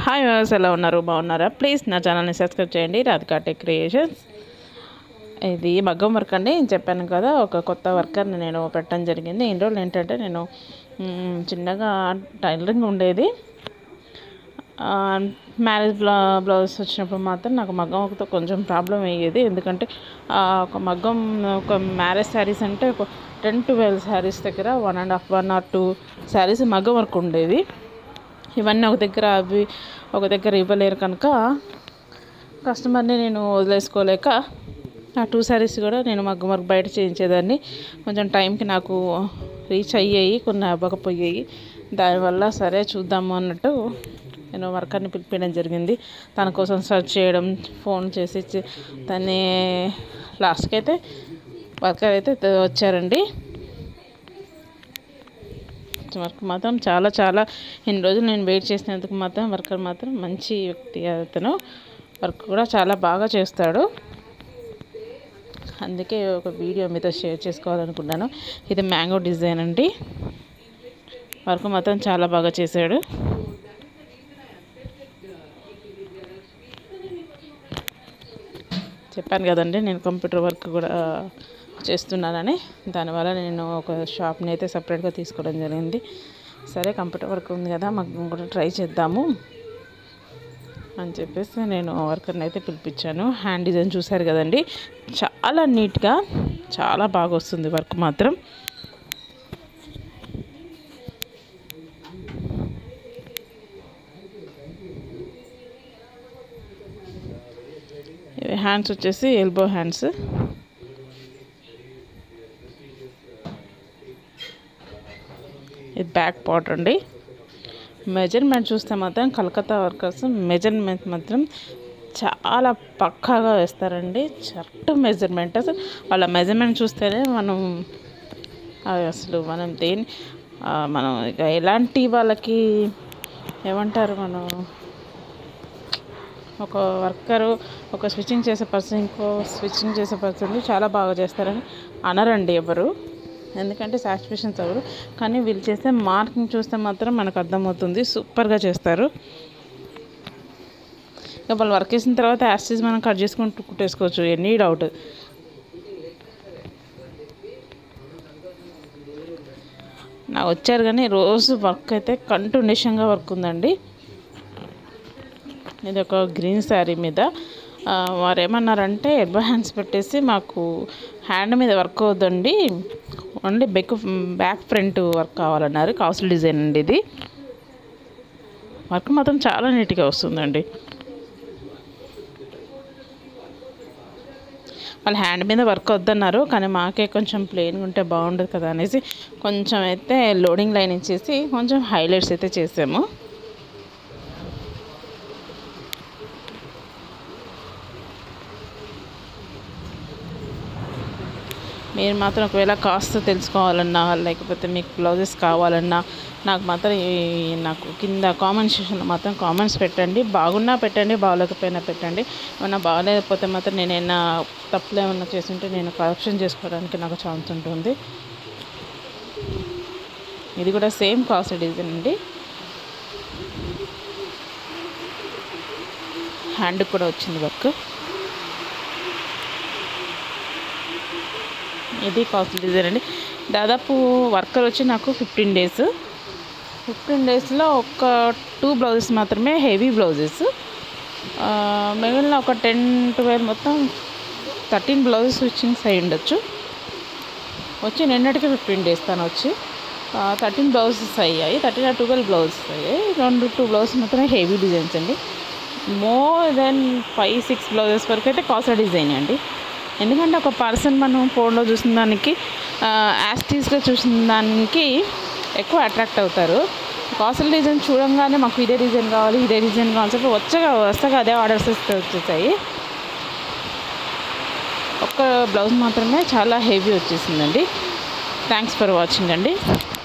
hi viewers ఎలా ఉన్నారు బాగున్నారా ప్లీజ్ నా ఛానల్ని సబ్స్క్రైబ్ చేయండి రాధికా టెక్ క్రియేషన్స్ ఇది మగ్గం వర్క్ అండి నేను చెప్పాను కదా ఒక కొత్త వర్కర్ని నేను పెట్టడం జరిగింది ఇన్ని రోజులు ఏంటంటే నేను మ్, చిన్నగా టైలరింగ్ ఉండేది ఆ, మ్యారేజ్ బ్లా బ్లౌజ్ వచ్చినప్పుడు మాత్రం నాకు మగ్గం వర్క్తో కొంచెం ప్రాబ్లం అయ్యేది ఎందుకంటే ఆ, ఒక మగ్గం ఒక మ్యారేజ్ శారీస్ అంటే ఒక టెన్ ట్వెల్వ్ శారీస్ దగ్గర one and half one or two sarees మగ్గం వర్క్ ఉండేది ఇవన్నీ ఒక దగ్గర అవి ఒక దగ్గర ఇవ్వలేరు కనుక కస్టమర్ని నేను వదిలేసుకోలేక ఆ టూ శారీస్ కూడా నేను మగ్గం వర్క్ బయట చేయించేదాన్ని కొంచెం టైంకి నాకు రీచ్ అయ్యాయి కొన్ని అవ్వకపోయాయి దానివల్ల సరే చూద్దాము అన్నట్టు నేను వర్కర్ని పిలిపించడం జరిగింది తన కోసం సెర్చ్ చేయడం ఫోన్ చేసి చి- తనే లాస్ట్కి అయితే వర్కర్ అయితే త- వచ్చారండి వర్క్ మాత్రం చాలా చాలా ఇన్ని రోజులు నేను వెయిట్ చేసినందుకు మాత్రం వర్కర్ మాత్రం మంచి వ్యక్తి అతను వర్క్ కూడా చాలా బాగా చేస్తాడు అందుకే ఒక వీడియో మీతో షేర్ చేసుకోవాలనుకున్నాను ఇది మ్యాంగో డిజైన్ అండి వర్క్ మాత్రం చాలా బాగా చేశాడు చెప్పాను కదండి నేను కంప్యూటర్ వర్క్ కూడా చేస్తున్నానని దానివల్ల నేను ఒక షాప్ని అయితే సపరేట్గా తీసుకోవడం జరిగింది సరే కంప్యూటర్ వర్క్ ఉంది కదా మాకు కూడా ట్రై చేద్దాము అని చెప్పేసి నేను వర్కర్ని అయితే పిలిపించాను హ్యాండ్ డిజైన్ చూశారు కదండి చాలా నీట్గా చాలా బాగా వస్తుంది వర్క్ మాత్రం ఇవి హ్యాండ్స్ వచ్చేసి ఎల్బో హ్యాండ్స్ ఇది బ్యాక్ పార్ట్ అండి మెజర్మెంట్ చూస్తే మాత్రం కలకత్తా వర్కర్స్ మెజర్మెంట్ మాత్రం చాలా పక్కాగా వేస్తారండి చట్ట మెజర్మెంట్ అసలు వాళ్ళ మెజర్మెంట్ చూస్తేనే మనం అవి అసలు మనం దేని ఆ, మనం ఇక ఎలాంటి వాళ్ళకి ఏమంటారు మనం ఒక వర్కరు ఒక స్విచ్చింగ్ చేసే పర్సన్ ఇంకో స్విచ్చింగ్ చేసే పర్సన్ చాలా బాగా చేస్తారని అనరండి ఎవరు ఎందుకంటే సాటిస్ఫాక్షన్స్ ఎవరు కానీ వీళ్ళు చేసే మార్కింగ్ చూస్తే మాత్రం మనకు అర్థమవుతుంది సూపర్గా చేస్తారు ఇక వాళ్ళు వర్క్ చేసిన తర్వాత యాస్టీస్ మనం కట్ చేసుకుంటూ కుట్టేసుకోవచ్చు ఎనీ డౌట్ నాకు వచ్చారు కానీ రోజు వర్క్ అయితే కంటిన్యూషన్గా వర్క్ ఉందండి ఇది ఒక గ్రీన్ శారీ మీద ఆ, వారు ఏమన్నారంటే ఎల్బో హ్యాండ్స్ పెట్టేసి మాకు హ్యాండ్ మీద వర్క్ అవుతుందండి only back back front work కావాలన్నారు కాసుల డిజైన్ అండి ఇది వర్క్ మాత్రం చాలా నీట్గా వస్తుందండి వాళ్ళ హ్యాండ్ మీద వర్క్ వద్దన్నారు కానీ మాకే కొంచెం ప్లెయిన్గా ఉంటే బాగుండదు కదా అనేసి కొంచెం అయితే లోడింగ్ లైన్ ఇచ్చేసి కొంచెం హైలైట్స్ అయితే చేసాము మీరు మాత్రం ఒకవేళ కాస్ట్ తెలుసుకోవాలన్నా లేకపోతే మీకు బ్లౌజెస్ కావాలన్నా నాకు మాత్రం ఈ- నాకు కింద కామెంట్ సెక్షన్లో మాత్రం కామెంట్స్ పెట్టండి బాగున్నా పెట్టండి బాగోలేకపోయినా పెట్టండి ఏమన్నా బాగలేకపోతే మాత్రం నేను ఏమైనా తప్పులు ఏమన్నా చేస్తుంటే నేను కరెక్షన్ చేసుకోవడానికి నాకు ఛాన్స్ ఉంటుంది ఇది కూడా సేమ్ కాస్ట్ డిజైన్ అండి హ్యాండ్ కూడా వచ్చింది వర్క్ ఇది కాస్ట్ డిజైన్ అండి దాదాపు వర్కర్ వచ్చి నాకు ఫిఫ్టీన్ డేస్ ఫిఫ్టీన్ డేస్లో ఒక టూ బ్లౌజెస్ మాత్రమే హెవీ బ్లౌజెస్ మిగిలిన ఒక టెన్ ట్వెల్వ్ మొత్తం థర్టీన్ బ్లౌజెస్ స్టిచ్చింగ్స్ అయి ఉండొచ్చు వచ్చి నిన్నటికి ఫిఫ్టీన్ డేస్ తను వచ్చి థర్టీన్ బ్లౌజెస్ అయ్యాయి థర్టీన్ ఆర్ ట్వెల్వ్ బ్లౌజెస్ అయ్యాయి రెండు టూ బ్లౌజెస్ మాత్రమే హెవీ డిజైన్స్ అండి more than five six blouses వరకు అయితే కాసా డిజైన్ అండి ఎందుకంటే ఒక పర్సన్ మనం ఫోన్లో చూసిన దానికి యాస్టీస్గా చూసిన దానికి ఎక్కువ అట్రాక్ట్ అవుతారు కాసల్ డిజైన్ చూడంగానే మాకు ఇదే డిజైన్ కావాలి ఇదే డిజైన్ కావాలి చెప్పి వచ్చగా వస్తాగా అదే ఆర్డర్స్ వస్తే వచ్చేసాయి ఒక్క బ్లౌజ్ మాత్రమే చాలా హెవీ వచ్చేసిందండి థ్యాంక్స్ ఫర్ వాచింగ్ అండి